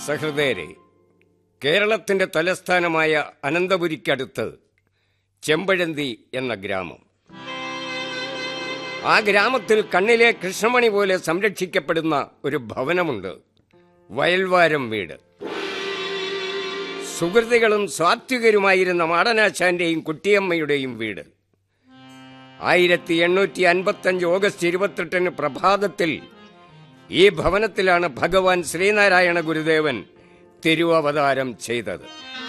സഹൃദയരെ കേരളത്തിന്റെ തലസ്ഥാനമായ അനന്തപുരിക്കടുത്ത് ചെമ്പഴന്തി എന്ന ഗ്രാമം ആ ഗ്രാമത്തിൽ കണ്ണിലെ കൃഷ്ണമണി പോലെ സംരക്ഷിക്കപ്പെടുന്ന ഒരു ഭവനമുണ്ട് വയൽവാരം വീട് സുഹൃത്തുക്കളും സാത്വികരുമായിരുന്ന മാടനാശാന്റെയും കുട്ടിയമ്മയുടെയും വീട് ആയിരത്തി എണ്ണൂറ്റി അൻപത്തഞ്ച് ഓഗസ്റ്റ് ഇരുപത്തെട്ടിന് പ്രഭാതത്തിൽ ഈ ഭവനത്തിലാണ് ഭഗവാൻ ശ്രീനാരായണ ഗുരുദേവൻ തിരുവവതാരം ചെയ്തത്